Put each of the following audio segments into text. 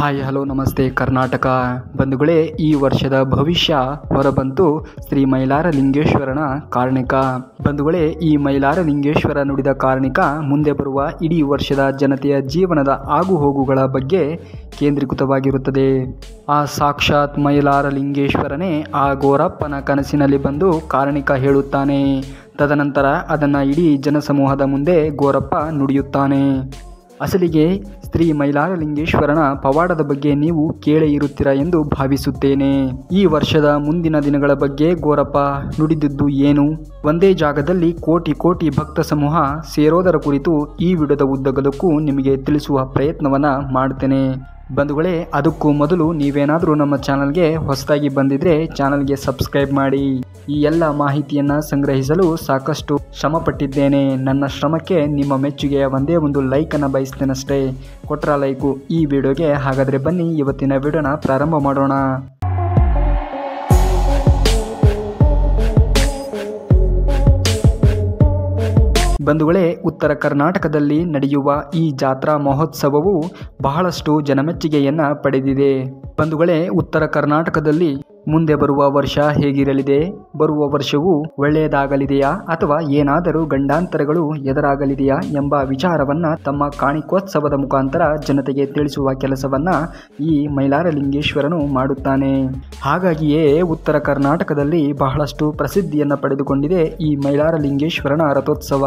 hi hello ನಮಸ್ತೆ ಕರ್ನಾಟಕ ಬಂಧುಗಳೇ ಈ ವರ್ಷದ ಭವಿಷ್ಯ ಹೊರಬಂತು ಶ್ರೀ ಮೈಲಾರ ಲಿಂಗೇಶ್ವರನ ಕಾರಣಿಕ ಬಂಧುಗಳೇ ಈ ಮೈಲಾರ ಲಿಂಗೇಶ್ವರ ನುಡಿದ ಕಾರಣಿಕ ಮುಂದೆ ಬರುವ ಇಡೀ ವರ್ಷದ ಜನತೆಯ ಜೀವನದ ಆಗುಹೋಗುಗಳ ಬಗ್ಗೆ ಕೇಂದ್ರೀಕೃತವಾಗಿರುತ್ತದೆ ಆ ಸಾಕ್ಷಾತ್ ಮೈಲಾರ ಲಿಂಗೇಶ್ವರನೇ ಆ ಗೋರಪ್ಪನ ಕನಸಿನಲ್ಲಿ ಬಂದು ಕಾರಣಿಕ ಹೇಳುತ್ತಾನೆ ತದನಂತರ ಅದನ್ನು ಇಡೀ ಜನಸಮೂಹದ ಮುಂದೆ ಗೋರಪ್ಪ ನುಡಿಯುತ್ತಾನೆ ಅಸಲಿಗೆ ಶ್ರೀ ಮೈಲಾರಲಿಂಗೇಶ್ವರನ ಪವಾಡದ ಬಗ್ಗೆ ನೀವು ಕೇಳೇ ಇರುತ್ತೀರಾ ಎಂದು ಭಾವಿಸುತ್ತೇನೆ ಈ ವರ್ಷದ ಮುಂದಿನ ದಿನಗಳ ಬಗ್ಗೆ ಗೋರಪ್ಪ ನುಡಿದಿದ್ದು ಏನು ಒಂದೇ ಜಾಗದಲ್ಲಿ ಕೋಟಿ ಕೋಟಿ ಭಕ್ತ ಸಮೂಹ ಸೇರೋದರ ಕುರಿತು ಈ ವಿಡಿಯೋದ ಉದ್ದಗಲಕ್ಕೂ ನಿಮಗೆ ತಿಳಿಸುವ ಪ್ರಯತ್ನವನ್ನ ಮಾಡ್ತೇನೆ ಬಂಧುಗಳೇ ಅದಕ್ಕೂ ಮೊದಲು ನೀವೇನಾದರೂ ನಮ್ಮ ಚಾನಲ್ಗೆ ಹೊಸದಾಗಿ ಬಂದಿದ್ರೆ ಚಾನಲ್ಗೆ ಸಬ್ಸ್ಕ್ರೈಬ್ ಮಾಡಿ ಈ ಎಲ್ಲ ಮಾಹಿತಿಯನ್ನು ಸಂಗ್ರಹಿಸಲು ಸಾಕಷ್ಟು ಶ್ರಮ ಪಟ್ಟಿದ್ದೇನೆ ನನ್ನ ಶ್ರಮಕ್ಕೆ ನಿಮ್ಮ ಮೆಚ್ಚುಗೆಯ ಒಂದೇ ಒಂದು ಲೈಕನ್ನು ಬಯಸ್ತೇನಷ್ಟೇ ಕೊಟ್ರ ಲೈಕು ಈ ವಿಡಿಯೋಗೆ ಹಾಗಾದರೆ ಬನ್ನಿ ಇವತ್ತಿನ ವಿಡಿಯೋನ ಪ್ರಾರಂಭ ಮಾಡೋಣ ಬಂಧುಗಳೇ ಉತ್ತರ ಕರ್ನಾಟಕದಲ್ಲಿ ನಡೆಯುವ ಈ ಜಾತ್ರಾ ಮಹೋತ್ಸವವು ಬಹಳಷ್ಟು ಜನಮೆಚ್ಚುಗೆಯನ್ನ ಪಡೆದಿದೆ ಬಂಧುಗಳೇ ಉತ್ತರ ಕರ್ನಾಟಕದಲ್ಲಿ ಮುಂದೆ ಬರುವ ವರ್ಷ ಹೇಗಿರಲಿದೆ ಬರುವ ವರ್ಷವು ಒಳ್ಳೆಯದಾಗಲಿದೆಯಾ ಅಥವಾ ಏನಾದರೂ ಗಂಡಾಂತರಗಳು ಎದುರಾಗಲಿದೆಯಾ ಎಂಬ ವಿಚಾರವನ್ನ ತಮ್ಮ ಕಾಣಿಕೋತ್ಸವದ ಮುಖಾಂತರ ಜನತೆಗೆ ತಿಳಿಸುವ ಕೆಲಸವನ್ನ ಈ ಮೈಲಾರಲಿಂಗೇಶ್ವರನು ಮಾಡುತ್ತಾನೆ ಹಾಗಾಗಿಯೇ ಉತ್ತರ ಕರ್ನಾಟಕದಲ್ಲಿ ಬಹಳಷ್ಟು ಪ್ರಸಿದ್ಧಿಯನ್ನು ಪಡೆದುಕೊಂಡಿದೆ ಈ ಮೈಲಾರಲಿಂಗೇಶ್ವರನ ರಥೋತ್ಸವ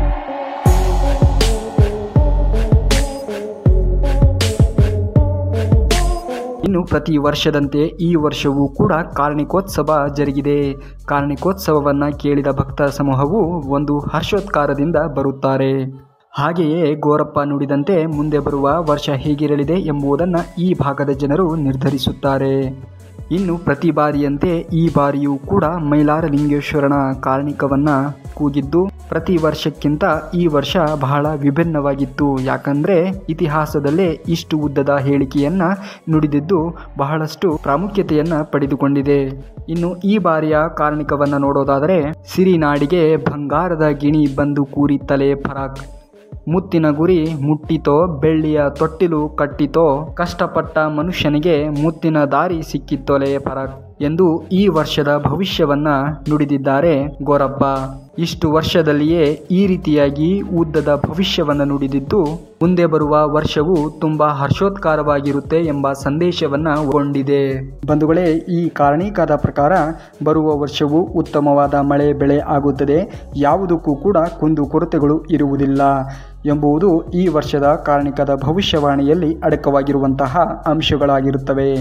ಇನ್ನು ಪ್ರತಿ ವರ್ಷದಂತೆ ಈ ವರ್ಷವೂ ಕೂಡ ಕಾರ್ಣಿಕೋತ್ಸವ ಜರುಗಿದೆ ಕಾರ್ಣಿಕೋತ್ಸವವನ್ನು ಕೇಳಿದ ಭಕ್ತ ಸಮೂಹವು ಒಂದು ಹರ್ಷೋತ್ಕಾರದಿಂದ ಬರುತ್ತಾರೆ ಹಾಗೆಯೇ ಗೋರಪ್ಪ ನುಡಿದಂತೆ ಮುಂದೆ ಬರುವ ವರ್ಷ ಹೇಗಿರಲಿದೆ ಎಂಬುದನ್ನು ಈ ಭಾಗದ ಜನರು ನಿರ್ಧರಿಸುತ್ತಾರೆ ಇನ್ನು ಪ್ರತಿ ಬಾರಿಯಂತೆ ಈ ಬಾರಿಯೂ ಕೂಡ ಮೈಲಾರಲಿಂಗೇಶ್ವರನ ಕಾರಣಿಕವನ್ನ ಕೂಗಿದ್ದು ಪ್ರತಿ ವರ್ಷಕ್ಕಿಂತ ಈ ವರ್ಷ ಬಹಳ ವಿಭಿನ್ನವಾಗಿತ್ತು ಯಾಕಂದ್ರೆ ಇತಿಹಾಸದಲ್ಲೇ ಇಷ್ಟು ಉದ್ದದ ಹೇಳಿಕೆಯನ್ನ ನುಡಿದಿದ್ದು ಬಹಳಷ್ಟು ಪ್ರಾಮುಖ್ಯತೆಯನ್ನ ಪಡೆದುಕೊಂಡಿದೆ ಇನ್ನು ಈ ಬಾರಿಯ ಕಾರಣಿಕವನ್ನ ನೋಡೋದಾದರೆ ಸಿರಿನಾಡಿಗೆ ಬಂಗಾರದ ಗಿಣಿ ಬಂದು ಕೂರಿತ್ತಲೇ ಫರಾಕ್ ಮುತ್ತಿನ ಗುರಿ ಮುಟ್ಟಿತೋ ಬೆಳ್ಳಿಯ ತೊಟ್ಟಿಲು ಕಟ್ಟಿತೋ ಕಷ್ಟಪಟ್ಟ ಮನುಷ್ಯನಿಗೆ ಮುತ್ತಿನ ದಾರಿ ಸಿಕ್ಕಿತ್ತೋಲೆ ಫರಕ್ ಎಂದು ಈ ವರ್ಷದ ಭವಿಷ್ಯವನ್ನ ನುಡಿದಿದ್ದಾರೆ ಗೋರಪ್ಪ ಇಷ್ಟು ವರ್ಷದಲ್ಲಿಯೇ ಈ ರೀತಿಯಾಗಿ ಉದ್ದದ ಭವಿಷ್ಯವನ್ನು ನುಡಿದಿದ್ದು ಮುಂದೆ ಬರುವ ವರ್ಷವು ತುಂಬಾ ಹರ್ಷೋತ್ಕಾರವಾಗಿರುತ್ತೆ ಎಂಬ ಸಂದೇಶವನ್ನ ಕೊಂಡಿದೆ ಬಂಧುಗಳೇ ಈ ಕಾರಣೀಕಾದ ಪ್ರಕಾರ ಬರುವ ವರ್ಷವು ಉತ್ತಮವಾದ ಮಳೆ ಬೆಳೆ ಆಗುತ್ತದೆ ಯಾವುದಕ್ಕೂ ಕೂಡ ಕುಂದು ಕೊರತೆಗಳು ಇರುವುದಿಲ್ಲ ಎಂಬುದು ಈ ವರ್ಷದ ಕಾರಣಿಕದ ಭವಿಷ್ಯವಾಣಿಯಲ್ಲಿ ಅಡಕವಾಗಿರುವಂತಹ ಅಂಶಗಳಾಗಿರುತ್ತವೆ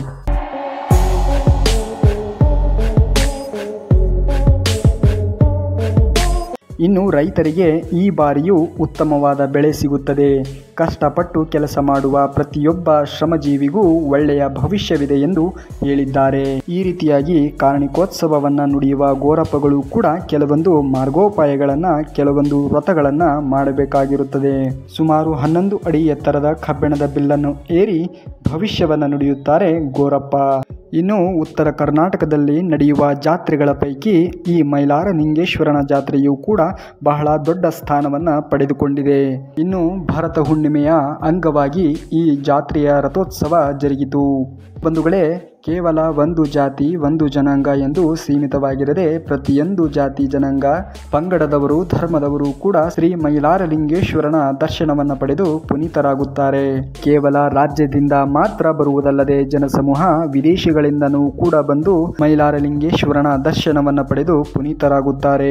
ಇನ್ನು ರೈತರಿಗೆ ಈ ಬಾರಿಯೂ ಉತ್ತಮವಾದ ಬೆಳೆ ಸಿಗುತ್ತದೆ ಕಷ್ಟಪಟ್ಟು ಕೆಲಸ ಮಾಡುವ ಪ್ರತಿಯೊಬ್ಬ ಶ್ರಮಜೀವಿಗೂ ಒಳ್ಳೆಯ ಭವಿಷ್ಯವಿದೆ ಎಂದು ಹೇಳಿದ್ದಾರೆ ಈ ರೀತಿಯಾಗಿ ಕಾರಣಿಕೋತ್ಸವವನ್ನು ನುಡಿಯುವ ಗೋರಪ್ಪಗಳು ಕೂಡ ಕೆಲವೊಂದು ಮಾರ್ಗೋಪಾಯಗಳನ್ನು ಕೆಲವೊಂದು ವ್ರತಗಳನ್ನು ಮಾಡಬೇಕಾಗಿರುತ್ತದೆ ಸುಮಾರು ಹನ್ನೊಂದು ಅಡಿ ಎತ್ತರದ ಕಬ್ಬಿಣದ ಬಿಲ್ಲನ್ನು ಏರಿ ಭವಿಷ್ಯವನ್ನು ನುಡಿಯುತ್ತಾರೆ ಗೋರಪ್ಪ ಇನ್ನು ಉತ್ತರ ಕರ್ನಾಟಕದಲ್ಲಿ ನಡೆಯುವ ಜಾತ್ರೆಗಳ ಪೈಕಿ ಈ ಮೈಲಾರಲಿಂಗೇಶ್ವರನ ಜಾತ್ರೆಯು ಕೂಡ ಬಹಳ ದೊಡ್ಡ ಸ್ಥಾನವನ್ನು ಪಡೆದುಕೊಂಡಿದೆ ಇನ್ನು ಭರತ ಹುಣ್ಣಿಮೆಯ ಅಂಗವಾಗಿ ಈ ಜಾತ್ರೆಯ ರಥೋತ್ಸವ ಜರುಗಿತು ಬಂಧುಗಳೇ ಕೇವಲ ಒಂದು ಜಾತಿ ಒಂದು ಜನಾಂಗ ಎಂದು ಸೀಮಿತವಾಗಿರದೆ ಪ್ರತಿಯೊಂದು ಜಾತಿ ಜನಾಂಗ ಪಂಗಡದವರು ಧರ್ಮದವರು ಕೂಡ ಶ್ರೀ ಮೈಲಾರಲಿಂಗೇಶ್ವರನ ದರ್ಶನವನ್ನು ಪಡೆದು ಪುನೀತರಾಗುತ್ತಾರೆ ಕೇವಲ ರಾಜ್ಯದಿಂದ ಮಾತ್ರ ಬರುವುದಲ್ಲದೆ ಜನಸಮೂಹ ವಿದೇಶಿಗಳಿಂದನೂ ಕೂಡ ಬಂದು ಮೈಲಾರಲಿಂಗೇಶ್ವರನ ದರ್ಶನವನ್ನು ಪಡೆದು ಪುನೀತರಾಗುತ್ತಾರೆ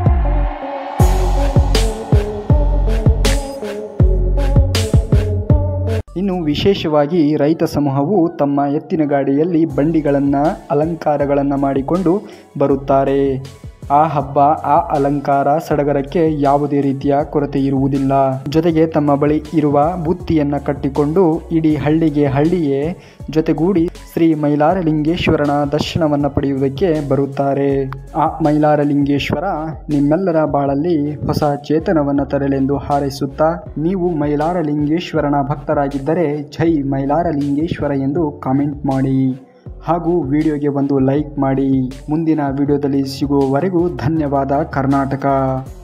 ಇನ್ನು ವಿಶೇಷವಾಗಿ ರೈತ ಸಮೂಹವು ತಮ್ಮ ಎತ್ತಿನ ಗಾಡಿಯಲ್ಲಿ ಬಂಡಿಗಳನ್ನು ಅಲಂಕಾರಗಳನ್ನು ಮಾಡಿಕೊಂಡು ಬರುತ್ತಾರೆ ಆ ಹಬ್ಬ ಆ ಅಲಂಕಾರ ಸಡಗರಕ್ಕೆ ಯಾವುದೇ ರೀತಿಯ ಕೊರತೆ ಇರುವುದಿಲ್ಲ ಜೊತೆಗೆ ತಮ್ಮ ಬಳಿ ಇರುವ ಬುತ್ತಿಯನ್ನ ಕಟ್ಟಿಕೊಂಡು ಇಡೀ ಹಳ್ಳಿಗೆ ಹಳ್ಳಿಯೇ ಜೊತೆಗೂಡಿ ಶ್ರೀ ಮೈಲಾರಲಿಂಗೇಶ್ವರನ ದರ್ಶನವನ್ನು ಪಡೆಯುವುದಕ್ಕೆ ಬರುತ್ತಾರೆ ಆ ಮೈಲಾರಲಿಂಗೇಶ್ವರ ನಿಮ್ಮೆಲ್ಲರ ಬಾಳಲ್ಲಿ ಹೊಸ ಚೇತನವನ್ನು ತರಲೆಂದು ಹಾರೈಸುತ್ತಾ ನೀವು ಮೈಲಾರಲಿಂಗೇಶ್ವರನ ಭಕ್ತರಾಗಿದ್ದರೆ ಜೈ ಮೈಲಾರಲಿಂಗೇಶ್ವರ ಎಂದು ಕಾಮೆಂಟ್ ಮಾಡಿ ಹಾಗೂ ವಿಡಿಯೋಗೆ ಒಂದು ಲೈಕ್ ಮಾಡಿ ಮುಂದಿನ ವಿಡಿಯೋದಲ್ಲಿ ಸಿಗುವವರೆಗೂ ಧನ್ಯವಾದ ಕರ್ನಾಟಕ